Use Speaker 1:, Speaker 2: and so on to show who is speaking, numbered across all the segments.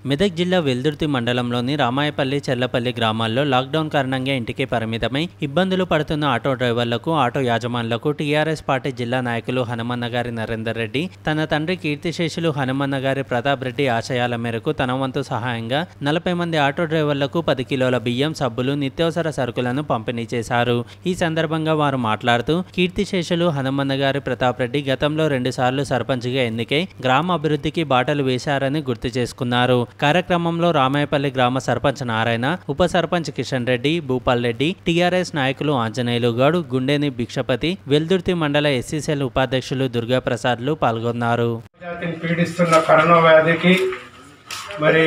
Speaker 1: మెదక్ జిల్లా వెల్దుర్తి మండలంలోని రామాయపల్లి చెల్లపల్లి గ్రామాల్లో లాక్డౌన్ కారణంగా ఇంటికి పరిమితమై ఇబ్బందులు పడుతున్న ఆటో డ్రైవర్లకు ఆటో యాజమానులకు టీఆర్ఎస్ పార్టీ జిల్లా నాయకులు హనుమన్న గారి నరేందర్ రెడ్డి తన తండ్రి కీర్తిశేషులు హనుమన్న గారి ప్రతాప్ రెడ్డి ఆశయాల మేరకు తన వంతు సహాయంగా నలభై మంది ఆటో డ్రైవర్లకు పది కిలోల బియ్యం సబ్బులు నిత్యావసర సరుకులను పంపిణీ చేశారు ఈ సందర్భంగా వారు మాట్లాడుతూ కీర్తిశేషులు హనుమన్న గారి ప్రతాప్ రెడ్డి గతంలో రెండుసార్లు సర్పంచ్గా ఎన్నికై గ్రామ అభివృద్ధికి బాటలు వేశారని గుర్తు చేసుకున్నారు కార్యక్రమంలో రామాయపల్లి గ్రామ సర్పంచ్ నారాయణ ఉప సర్పంచ్ కిషన్ రెడ్డి భూపాల్ రెడ్డి టీఆర్ఎస్ నాయకులు ఆంజనేయులు గౌడ్ గుండెని భిక్షపతి వెల్దుర్తి మండల ఎస్సీసీఎల్ ఉపాధ్యక్షులు దుర్గాప్రసాద్లు పాల్గొన్నారు
Speaker 2: జాతిని పీడిస్తున్న కరోనా వ్యాధికి మరి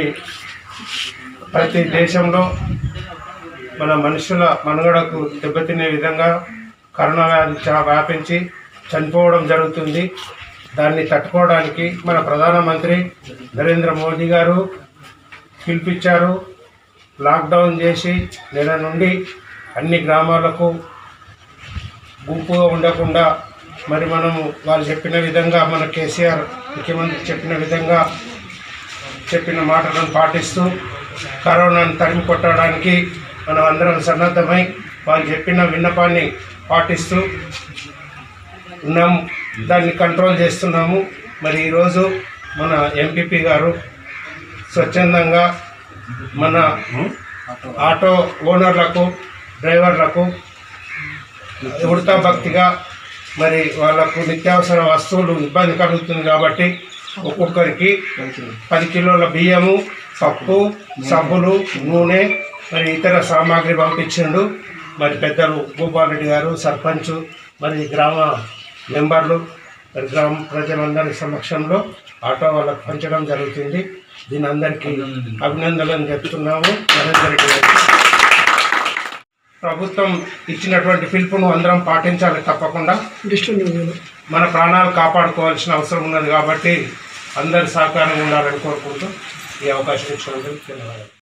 Speaker 2: ప్రతి దేశంలో మన మనుషుల మనుగడకు దెబ్బతినే విధంగా కరోనా వ్యాధి చాలా వ్యాపించి చనిపోవడం జరుగుతుంది దాన్ని తట్టుకోవడానికి మన ప్రధానమంత్రి నరేంద్ర మోదీ గారు పిలిపించారు లాక్డౌన్ చేసి నెల నుండి అన్ని గ్రామాలకు గుంపుగా ఉండకుండా మరి మనము వాళ్ళు చెప్పిన విధంగా మన కేసీఆర్ ముఖ్యమంత్రి చెప్పిన విధంగా చెప్పిన మాటలను పాటిస్తూ కరోనాను తరిమి కొట్టడానికి మనం అందరం సన్నద్ధమై వాళ్ళు చెప్పిన విన్నపాన్ని పాటిస్తూ ఉన్నాము దాన్ని కంట్రోల్ చేస్తున్నాము మరి ఈరోజు మన ఎంపీపీ గారు స్వచ్ఛందంగా మన ఆటో ఓనర్లకు డ్రైవర్లకు ఉడతా భక్తిగా మరి వాళ్ళకు నిత్యావసర వస్తువులు ఇబ్బంది కలుగుతుంది కాబట్టి ఒక్కొక్కరికి పది కిలోల బియ్యము పప్పు సబ్బులు నూనె మరి ఇతర సామాగ్రి పంపించిండు మరి పెద్దలు భూపాల్ రెడ్డి గారు సర్పంచ్ మరి గ్రామ మెంబర్లు మరి గ్రామ ప్రజలందరి సమక్షంలో ఆటో వాళ్ళకు పంచడం జరుగుతుంది దీని అందరికీ అభినందనలు చెప్తున్నాము నరేందర్ రెడ్డి గారికి ప్రభుత్వం ఇచ్చినటువంటి పిలుపును అందరం పాటించాలి తప్పకుండా మన ప్రాణాలు కాపాడుకోవాల్సిన అవసరం ఉన్నది కాబట్టి అందరి సహకారం ఉండాలని కోరుకుంటూ ఈ అవకాశం ఇచ్చినందుకు ధన్యవాదాలు